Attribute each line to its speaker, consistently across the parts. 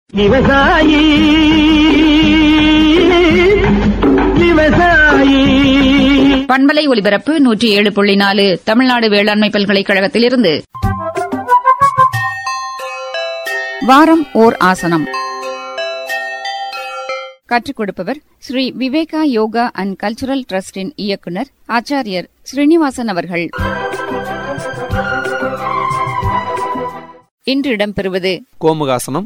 Speaker 1: விவசாயி விவசாயி
Speaker 2: பண்பலை ஒலிபரப்பு நூற்றி ஏழு புள்ளி நாலு தமிழ்நாடு வேளாண்மை பல்கலைக்கழகத்திலிருந்து வாரம் ஓர் ஆசனம் கற்றுக் கொடுப்பவர் ஸ்ரீ விவேகா யோகா அண்ட் கல்ச்சுரல் டிரஸ்டின் இயக்குனர் ஆச்சாரியர் ஸ்ரீனிவாசன் அவர்கள் இன்று இடம்பெறுவது
Speaker 3: கோமுகாசனம்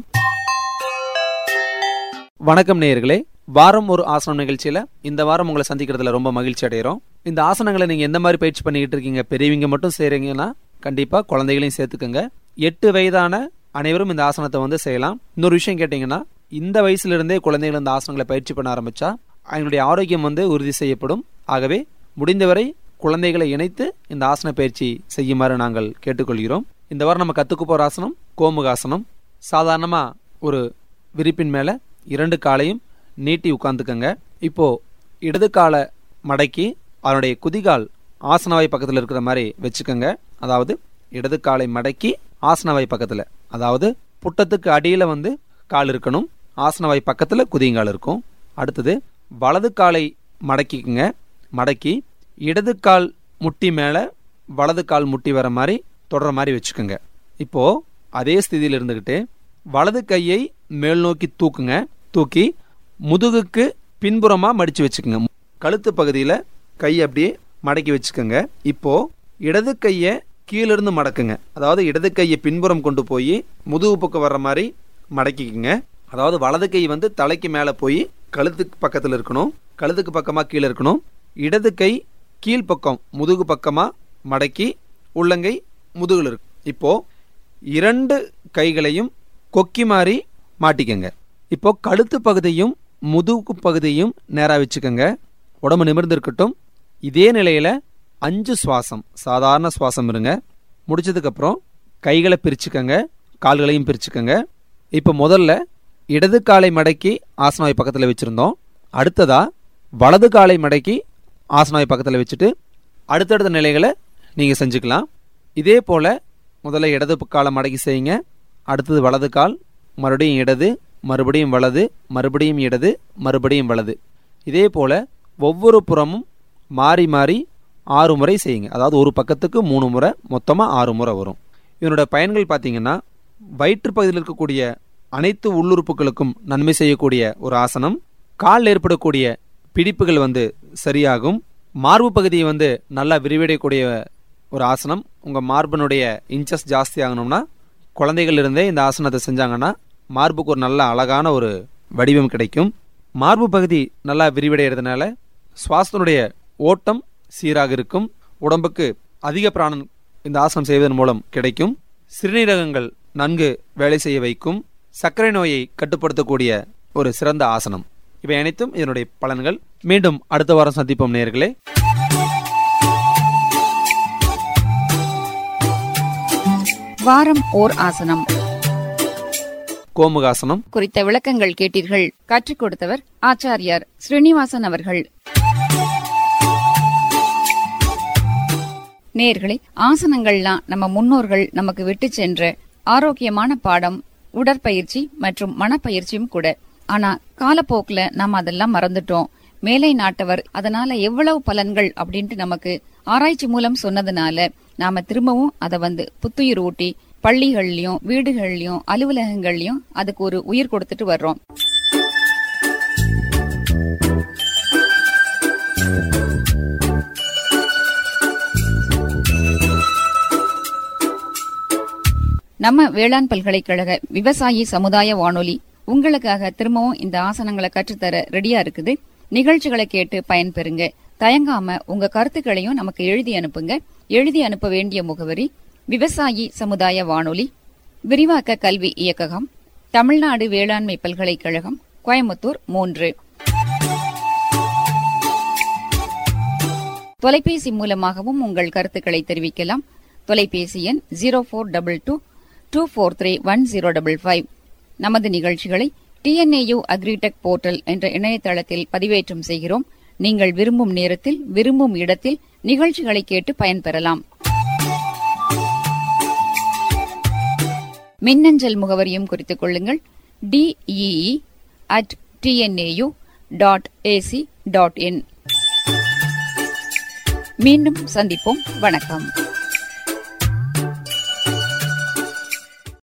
Speaker 3: வணக்கம் நேயர்களே வாரம் ஒரு ஆசனம் நிகழ்ச்சியில இந்த வாரம் உங்களை சந்திக்கிறதுல ரொம்ப மகிழ்ச்சி அடைகிறோம் இந்த ஆசனங்களை நீங்க எந்த மாதிரி பயிற்சி பண்ணிக்கிட்டு இருக்கீங்க பெரியவங்க மட்டும் செய்றீங்கன்னா கண்டிப்பா குழந்தைகளையும் சேர்த்துக்கோங்க எட்டு வயதான அனைவரும் இந்த ஆசனத்தை வந்து செய்யலாம் இன்னொரு விஷயம் கேட்டீங்கன்னா இந்த வயசுல இருந்தே குழந்தைகள் இந்த ஆசனங்களை பயிற்சி பண்ண ஆரம்பிச்சா அவங்களுடைய ஆரோக்கியம் வந்து உறுதி செய்யப்படும் ஆகவே முடிந்தவரை குழந்தைகளை இணைத்து இந்த ஆசன பயிற்சி செய்யுமாறு நாங்கள் கேட்டுக்கொள்கிறோம் இந்த வாரம் நம்ம கத்துக்க போற ஆசனம் கோமுகாசனம் சாதாரணமா ஒரு விரிப்பின் மேல இரண்டு காலையும் நீட்டி உட்கார்ந்துக்கங்க இப்போ இடது காலை மடக்கி அதனுடைய குதிகால் ஆசனவாய் பக்கத்தில் இருக்கிற மாதிரி வச்சுக்கோங்க அதாவது இடது காலை மடக்கி ஆசனவாய் பக்கத்தில் அதாவது புட்டத்துக்கு அடியில் வந்து கால் இருக்கணும் ஆசனவாய் பக்கத்தில் குதிங்கால் இருக்கும் அடுத்தது வலது காலை மடக்கிக்குங்க மடக்கி இடது கால் முட்டி மேலே வலது கால் முட்டி வர மாதிரி தொடர மாதிரி வச்சுக்கோங்க இப்போ அதே ஸ்திதியில் இருந்துக்கிட்டு வலது கையை மேல் நோக்கி தூக்குங்க தூக்கி முதுகுக்கு பின்புறமா மடிச்சு வச்சுக்கோங்க கழுத்து பகுதியில் கை அப்படியே மடக்கி வச்சுக்கோங்க இப்போ இடது கையை கீழிருந்து மடக்குங்க அதாவது இடது கையை பின்புறம் கொண்டு போய் முதுகு பக்கம் வர்ற மாதிரி மடக்கிக்குங்க அதாவது வலது கை வந்து தலைக்கு மேலே போய் கழுத்துக்கு பக்கத்தில் இருக்கணும் கழுத்துக்கு பக்கமாக கீழே இருக்கணும் இடது கை கீழ்ப்பக்கம் முதுகு பக்கமாக மடக்கி உள்ளங்கை முதுகில் இருக்கு இப்போ இரண்டு கைகளையும் கொக்கி மாதிரி மாட்டிக்கங்க இப்போ கழுத்து பகுதியும் முதுகு பகுதியும் நேராக வச்சுக்கோங்க உடம்பு நிமிர்ந்து இருக்கட்டும் இதே நிலையில அஞ்சு சுவாசம் சாதாரண சுவாசம் இருங்க முடிச்சதுக்கப்புறம் கைகளை பிரிச்சுக்கங்க கால்களையும் பிரிச்சுக்கங்க இப்போ முதல்ல இடது காலை மடக்கி ஆசனாய் பக்கத்தில் வச்சுருந்தோம் அடுத்ததா வலது காலை மடக்கி ஆசனாய் பக்கத்தில் வச்சுட்டு அடுத்தடுத்த நிலைகளை நீங்கள் செஞ்சுக்கலாம் இதே போல் முதல்ல இடது காலை மடக்கி செய்யுங்க அடுத்தது வலது கால் மறுபடியும் இடது மறுபடியும் வலது மறுபடியும் இடது மறுபடியும் வலது இதே போல் ஒவ்வொரு புறமும் மாறி மாறி ஆறு முறை செய்யுங்க அதாவது ஒரு பக்கத்துக்கு மூணு முறை மொத்தமாக ஆறு முறை வரும் இதனோட பயன்கள் பார்த்தீங்கன்னா வயிற்று பகுதியில் இருக்கக்கூடிய அனைத்து உள்ளுறுப்புகளுக்கும் நன்மை செய்யக்கூடிய ஒரு ஆசனம் காலில் ஏற்படக்கூடிய பிடிப்புகள் வந்து சரியாகும் மார்பு பகுதியை வந்து நல்லா விரிவடையக்கூடிய ஒரு ஆசனம் உங்கள் மார்பனுடைய இன்ச்சஸ் ஜாஸ்தி ஆகணும்னா குழந்தைகள் இருந்தே இந்த ஆசனத்தை செஞ்சாங்கன்னா மார்புக்கு ஒரு நல்ல அழகான ஒரு வடிவம் கிடைக்கும் மார்பு பகுதி நல்லா விரிவடைகிறதுனால சுவாசத்தினுடைய ஓட்டம் சீராக இருக்கும் உடம்புக்கு அதிக பிராணம் இந்த ஆசனம் செய்வதன் மூலம் கிடைக்கும் சிறுநீரகங்கள் நன்கு வேலை செய்ய வைக்கும் சர்க்கரை நோயை கட்டுப்படுத்தக்கூடிய ஒரு சிறந்த ஆசனம் இவை அனைத்தும் இதனுடைய பலன்கள் மீண்டும் அடுத்த வாரம் சந்திப்போம் நேர்களே
Speaker 2: வாரம் ஓர் ஆசனம்
Speaker 3: கோமுகாசனம்
Speaker 2: குறித்த விளக்கங்கள் கேட்டீர்கள் கற்றுக் கொடுத்தவர் ஆச்சாரியார் ஸ்ரீனிவாசன் அவர்கள் நேர்களே ஆசனங்கள்லாம் நம்ம முன்னோர்கள் நமக்கு விட்டு சென்ற ஆரோக்கியமான பாடம் உடற்பயிற்சி மற்றும் மனப்பயிற்சியும் கூட ஆனா காலப்போக்குல நாம அதெல்லாம் மறந்துட்டோம் மேலை நாட்டவர் அதனால எவ்வளவு பலன்கள் அப்படின்ட்டு நமக்கு ஆராய்ச்சி மூலம் சொன்னதுனால நாம திரும்பவும் அதை வந்து புத்துயிர் ஊட்டி பள்ளிகள்லயும் வீடுகள்லயும் அலுவலகங்கள்லயும் அதுக்கு ஒரு உயிர் கொடுத்துட்டு வர்றோம் நம்ம வேளாண் பல்கலைக்கழக விவசாயி சமுதாய வானொலி உங்களுக்காக திரும்பவும் இந்த ஆசனங்களை கற்றுத்தர ரெடியா இருக்குது நிகழ்ச்சிகளை கேட்டு பயன்பெறுங்க தயங்காம உங்க கருத்துக்களையும் நமக்கு எழுதி அனுப்புங்க எழுதி அனுப்ப வேண்டிய முகவரி விவசாயி சமுதாய வானொலி விரிவாக்க கல்வி இயக்ககம் தமிழ்நாடு வேளாண்மை பல்கலைக்கழகம் கோயம்புத்தூர் மூன்று தொலைபேசி மூலமாகவும் உங்கள் கருத்துக்களை தெரிவிக்கலாம் தொலைபேசி எண் zero four double two two four three one zero double five நமது நிகழ்ச்சிகளை டிஎன்ஏயு அக்ரிடெக் போர்ட்டல் என்ற இணையதளத்தில் பதிவேற்றம் செய்கிறோம் நீங்கள் விரும்பும் நேரத்தில் விரும்பும் இடத்தில் நிகழ்ச்சிகளை கேட்டு பயன்பெறலாம் மின்னஞ்சல் முகவரியும் குறித்துக் கொள்ளுங்கள் DEE at TNAU dot AC dot in மீண்டும் சந்திப்போம் வணக்கம்